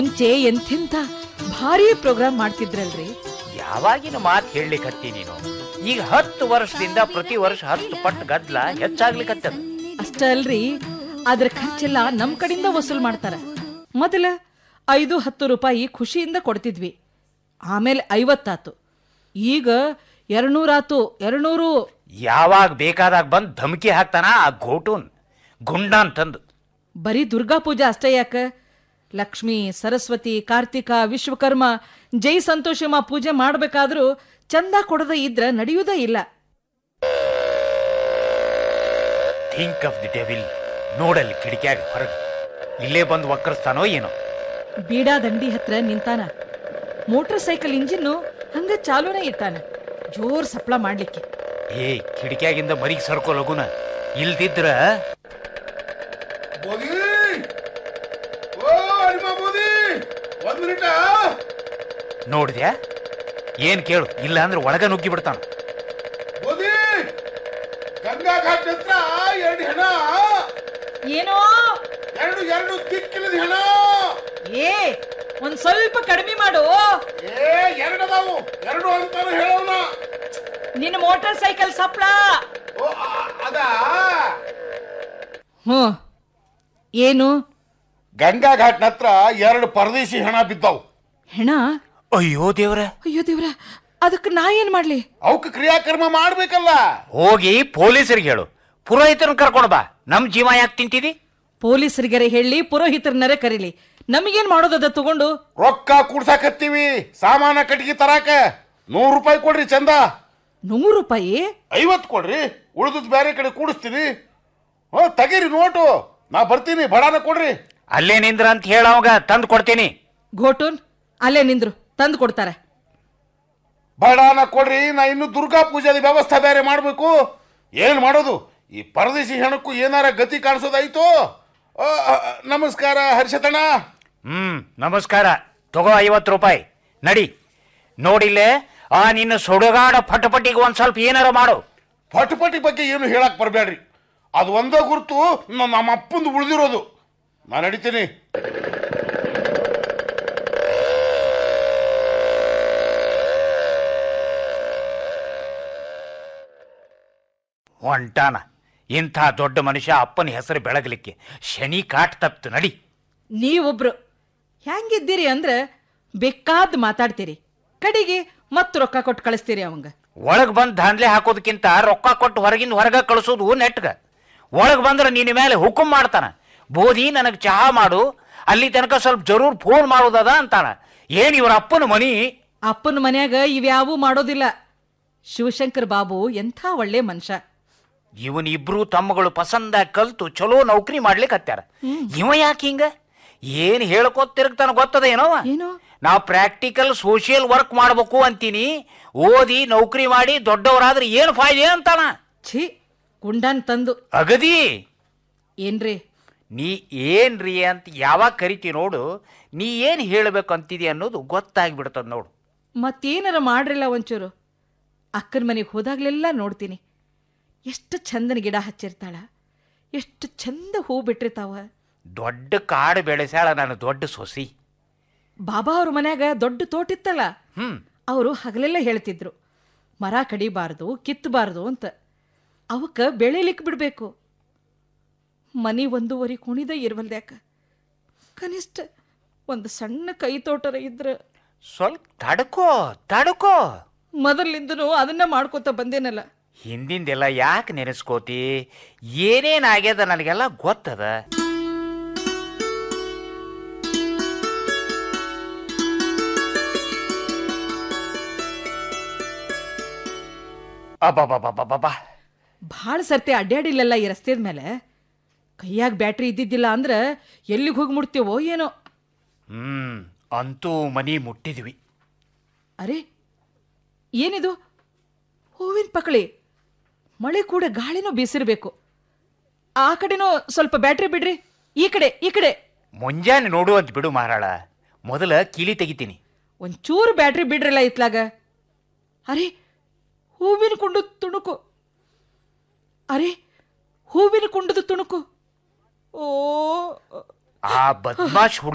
ಮುಂಚೆ ಎಂತೆಂಥ ಭಾರಿ ಪ್ರೋಗ್ರಾಮ್ ಮಾಡ್ತಿದ್ರಲ್ರಿ ಯಾವಾಗಿನ ಮಾತು ಹೇಳಲಿಕ್ಕತ್ತಿ ನೀನು ಈಗ ಹತ್ತು ವರ್ಷದಿಂದ ಪ್ರತಿ ವರ್ಷ ಹತ್ತು ಪಟ್ಟು ಗದ್ಲ ಹೆಚ್ಚಾಗ್ಲಿಕ್ಕತ್ತದ ಅಷ್ಟ ಅಲ್ರಿ ಅದ್ರ ಖರ್ಚೆಲ್ಲ ನಮ್ ಕಡೆಯಿಂದ ವಸೂಲ್ ಮಾಡ್ತಾರ ಮೊದಲ ಐದು ಹತ್ತು ರೂಪಾಯಿ ಖುಷಿಯಿಂದ ಕೊಡ್ತಿದ್ವಿ ಆಮೇಲೆ ಐವತ್ತಾತು ಈಗ ಎರಡ್ನೂರಾತು ಎರಡ್ನೂರು ಯಾವಾಗ ಬೇಕಾದಾಗ ಬಂದ್ ಧಮಕಿ ಹಾಕ್ತಾನ ಆ ಗೋಟೂನ್ ಗುಂಡ ಅಂತಂದು ಬರೀ ದುರ್ಗಾ ಪೂಜೆ ಅಷ್ಟೇ ಯಾಕ ಲಕ್ಷ್ಮಿ ಸರಸ್ವತಿ ಕಾರ್ತಿಕ ವಿಶ್ವಕರ್ಮ ಜೈ ಸಂತೋಷಮ್ಮ ಪೂಜೆ ಮಾಡ್ಬೇಕಾದ್ರೂ ಚಂದ ಕೊಡದ ಇದ್ರ ನಡೆಯುವುದೇ ಇಲ್ಲ ಥಿಂಕ್ ಆಫ್ ದಿ ಡೆವಿಲ್ ನೋಡಲ್ಲಿ ಕಿಡಿಕ್ಯಾಗ ಹೊರಗೆ ಇಲ್ಲೇ ಬಂದು ವಕ್ರಿಸ್ತಾನೋ ಏನೋ ಬೀಡಾ ದಂಡಿ ಹತ್ರ ನಿಂತಾನ ಮೋಟಾರ್ ಸೈಕಲ್ ಇಂಜಿನ್ನು ಹಂಗ ಚಾಲೂನೇ ಇಟ್ಟಾನ ಜೋರ್ ಸಪ್ಲ ಮಾಡ್ಲಿಕ್ಕೆ ಏ ಕಿಡಿಕ್ಯಾಗಿಂದ ಮರಿಗೆ ಸರ್ಕೋ ಲಗುನ ಇಲ್ದಿದ್ರ ಬೋದಿ ಓ ನಿಮ್ಮ ಬೋದಿ ಒಂದ್ ಮಿನಿಟ ನೋಡ್ದ್ಯಾ ಏನ್ ಕೇಳು ಇಲ್ಲ ಅಂದ್ರೆ ಒಳಗ ನುಗ್ಗಿ ಬಿಡ್ತಾನ ಬೋದಿ ಗಂಗಾ ಘಾಟ್ ಹತ್ರ ಎರಡು ಹೆಣ ಏನೋ ಎರಡು ಎರಡು ದಿಕ್ಕಿಲ್ಲದ ಹೆಣ ಏ ಒಂದ್ ಸ್ವಲ್ಪ ಕಡಿಮೆ ಮಾಡು ಏ ಎರಡು ಅದಾವು ಎರಡು ಅಂತಾನು ಹೇಳೋಣ ನಿನ್ನ ಮೋಟಾರ್ ಸೈಕಲ್ ಸಪ್ಲ ಓ ಆ- ಅದಾ ಹ್ಞೂ ಏನು ಗಂಗಾ ಘಾಟ್ನ ಹತ್ರ ಎರಡು ಪರದೇಶಿ ಹೆಣ ಬಿದ್ದಾವು ಹೆಣ ಅಯ್ಯೋ ದೇವ್ರ ಅಯ್ಯೋ ದೇವ್ರ ಅದಕ್ಕೆ ನಾ ಏನ್ ಮಾಡ್ಲಿ ಅವಕ್ಕೆ ಕ್ರಿಯಾಕರ್ಮ ಮಾಡ್ಬೇಕಲ್ಲ ಹೋಗಿ ಪೊಲೀಸರಿಗೆ ಹೇಳು ಪುರೋಹಿತರನ್ನ ಕರ್ಕೊಂಡು ಬಾ ನಮ್ ಜೀವ ಯಾಕೆ ತಿಂತಿದಿ ಪೊಲೀಸರಿಗರೆ ಹೇಳಿ ಪುರೋಹಿತರನ್ನರೆ ಕರೀಲಿ ನಮಗೇನ್ ಮಾಡೋದದ ತಗೊಂಡು ರೊಕ್ಕ ಕೂಡ್ಸಾಕತ್ತೀವಿ ಸಾಮಾನ ಕಟ್ಟಿಗೆ ತರಾಕ ನೂರು ರೂಪಾಯಿ ಕೊಡ್ರಿ ಚಂದ ನೂರು ರೂಪಾಯಿ ಐವತ್ತು ಕೊಡ್ರಿ ಉಳಿದದ್ ಬೇರೆ ಕಡೆ ಕೂಡಿಸ್ತೀನಿ ಹೋ ತೆಗೀರಿ ನೋಟು ನಾ ಬರ್ತೀನಿ ಬಡಾನ ಕೊಡ್ರಿ ಅಲ್ಲೇ ನಿಂದ್ರ ಅಂತ ಹೇಳವಾಗ ತಂದು ಕೊಡ್ತೀನಿ ಘೋಟೂನ್ ಅಲ್ಲೇ ನಿಂದ್ರು ತಂದು ಕೊಡ್ತಾರೆ ಬಡಾನ ಕೊಡ್ರಿ ನಾ ಇನ್ನು ದುರ್ಗಾ ಪೂಜೆದ ವ್ಯವಸ್ಥೆ ಬೇರೆ ಮಾಡಬೇಕು ಏನು ಮಾಡೋದು ಈ ಪರದೇಶಿ ಹೆಣಕ್ಕೂ ಏನಾರ ಗತಿ ಕಾಣಿಸೋದಾಯ್ತು ಆ, ಆ, ನಮಸ್ಕಾರ ಹರ್ಷತಣ್ಣ ಹ್ಮ್ ನಮಸ್ಕಾರ ತಗೋ ಐವತ್ತು ರೂಪಾಯಿ ನಡಿ ನೋಡಿಲ್ಲೇ ಆ ನಿನ್ನ ಸುಡುಗಾಡ ಪಟಪಟಿಗೆ ಒಂದ್ ಸ್ವಲ್ಪ ಏನಾರ ಮಾಡು ಪಟಪಟಿ ಬಗ್ಗೆ ಏನು ಹೇಳಕ್ ಬರಬೇಡ್ರಿ ಅದು ಒಂದೇ ಗುರುತು ನ- ನಮ್ಮ ಅಪ್ಪಂದು ಉಳಿದಿರೋದು ನಾನು ನಡಿತೀನಿ ಹೊಂಟಾನ ಇಂಥ ದೊಡ್ಡ ಮನುಷ್ಯ ಅಪ್ಪನ ಹೆಸರು ಬೆಳಗಲಿಕ್ಕೆ ಶನಿ ಕಾಟ್ ತಪ್ತು ನಡಿ ನೀವೊಬ್ರು ಹೆಂಗಿದ್ದೀರಿ ಅಂದ್ರೆ ಬೇಕಾದ್ ಮಾತಾಡ್ತೀರಿ ಕಡೆಗೆ ಮತ್ ರೊಕ್ಕ ಕೊಟ್ಟು ಕಳಿಸ್ತೀರಿ ಅವಂಗ ಒಳಗ್ ಬಂದ್ ದಾಂದ್ಲೆ ಹಾಕೋದಕ್ಕಿಂತ ರೊಕ್ಕ ಕೊಟ್ಟು ಹೊರಗಿಂದ ಹೊರಗ ಕಳಿಸೋದು ನೆಟ್ಗ ಒಳಗ್ ಬಂದ್ರೆ ನಿನ್ನ ಮೇಲೆ ಹುಕುಂ ಮಾಡ್ತಾನ ಬೋಧಿ ನನಗೆ ಚಹಾ ಮಾಡು ಅಲ್ಲಿ ತನಕ ಸ್ವಲ್ಪ ಜರೂರ್ ಫೋನ್ ಮಾಡೋದದ ಅಂತಾನ ಏನ್ ಇವ್ರ ಅಪ್ಪನ ಮನಿ ಅಪ್ಪನ ಮನ್ಯಾಗ ಇವ್ಯಾವೂ ಮಾಡೋದಿಲ್ಲ ಶಿವಶಂಕರ್ ಬಾಬು ಎಂಥ ಒಳ್ಳೆ ಮನುಷ್ಯ ಇವನ್ ಇಬ್ರು ತಮ್ಮಗಳು ಪಸಂದ ಕಲ್ತು ಚಲೋ ನೌಕರಿ ಮಾಡ್ಲಿಕ್ಕೆ ಹತ್ಯಾರ ಇವ ಯಾಕೆ ಹಿಂಗ ಏನ್ ಹೇಳ್ಕೊತ ತಿರುಗ್ತಾನ ಗೊತ್ತದ ಏನೋವ ಏನು ನಾವು ಪ್ರಾಕ್ಟಿಕಲ್ ಸೋಷಿಯಲ್ ವರ್ಕ್ ಮಾಡ್ಬೇಕು ಅಂತೀನಿ ಓದಿ ನೌಕರಿ ಮಾಡಿ ದೊಡ್ಡವರಾದ್ರೆ ಏನು ಫಾಯ್ದೆ ಅಂತಾನ ಛೀ ಗುಂಡನ್ ತಂದು ಅಗದಿ ಏನ್ರಿ ನೀ ಏನ್ರಿ ಅಂತ ಯಾವಾಗ ಕರಿತಿ ನೋಡು ನೀ ಏನ್ ಹೇಳ್ಬೇಕು ಅಂತಿದಿ ಅನ್ನೋದು ಗೊತ್ತಾಗ್ಬಿಡ್ತದ ನೋಡು ಮತ್ತೇನಾರ ಮಾಡ್ರಿಲ್ಲ ಒಂಚೂರು ಅಕ್ಕನ ಮನೆಗೆ ಹೋದಾಗ್ಲೆಲ್ಲ ನೋಡ್ತೀನಿ ಎಷ್ಟು ಚಂದನ ಗಿಡ ಹಚ್ಚಿರ್ತಾಳ ಎಷ್ಟು ಚಂದ ಹೂ ಬಿಟ್ಟಿರ್ತಾವ ದೊಡ್ಡ ಕಾಡು ಬೆಳೆಸ್ಯಾಳ ನಾನು ದೊಡ್ಡ ಸೊಸಿ ಬಾಬಾ ಅವ್ರ ಮನ್ಯಾಗ ದೊಡ್ಡ ತೋಟಿತ್ತಲ್ಲ ಹ್ಮ್ ಅವರು ಹಗಲೆಲ್ಲ ಹೇಳ್ತಿದ್ರು ಮರ ಕಡಿಬಾರ್ದು ಕಿತ್ತಬಾರ್ದು ಅಂತ ಅವಕ್ಕ ಬೆಳಿಲಿಕ್ಕೆ ಬಿಡಬೇಕು ಮನಿ ಒಂದೂವರೆ ಕುಣಿದ ಇರ್ವಲ್ದ್ಯಾಕ ಕನಿಷ್ಠ ಒಂದು ಸಣ್ಣ ಕೈ ತೋಟರ ಇದ್ರ ಸ್ವಲ್ಪ ತಡ್ಕೋ ತಡ್ಕೋ ಮೊದಲಿಂದನೂ ಅದನ್ನ ಮಾಡ್ಕೋತ ಬಂದೇನಲ್ಲ ಹಿಂದಿಂದೆಲ್ಲ ಯಾಕೆ ನೆನೆಸ್ಕೋತಿ ಏನೇನ್ ಆಗ್ಯದ ನನಗೆಲ್ಲ ಗೊತ್ತದ ಅಬ್ಬಬ್ಬಬ್ಬಬ್ಬಬ್ಬ ಭಾಳ ಸರ್ತಿ ಅಡ್ಡಾಡಿಲ್ಲಲ್ಲ ಈ ರಸ್ತೆದ ಮೇಲೆ ಕೈಯಾಗ ಬ್ಯಾಟ್ರಿ ಇದ್ದಿದ್ದಿಲ್ಲ ಅಂದ್ರೆ ಎಲ್ಲಿಗೆ ಹೋಗಿ ಮುಡ್ತೀವೋ ಏನೋ ಹ್ಮ್ ಅಂತೂ ಮನಿ ಮುಟ್ಟಿದ್ವಿ ಅರೆ ಏನಿದು ಹೂವಿನ ಪಕಳಿ ಮಳೆ ಕೂಡ ಗಾಳಿನೂ ಬೀಸಿರ್ಬೇಕು ಆ ಕಡೆನೂ ಸ್ವಲ್ಪ ಬ್ಯಾಟ್ರಿ ಬಿಡ್ರಿ ಈ ಕಡೆ ಈ ಕಡೆ ಮುಂಜಾನೆ ನೋಡುವಂತ ಬಿಡು ಮಾರಾಳ ಮೊದಲ ಕೀಲಿ ತೆಗಿತೀನಿ ಒಂಚೂರು ಬ್ಯಾಟ್ರಿ ಬಿಡ್ರಲ್ಲ ಇತ್ಲಾಗ ಅರೆ ಹೂವಿನ ಕುಂಡು ತುಣುಕು ಅರೆ ಹೂವಿನ ಕುಂಡದ ತುಣುಕು ಓ ಆ ಬದ್ಮಾಶ್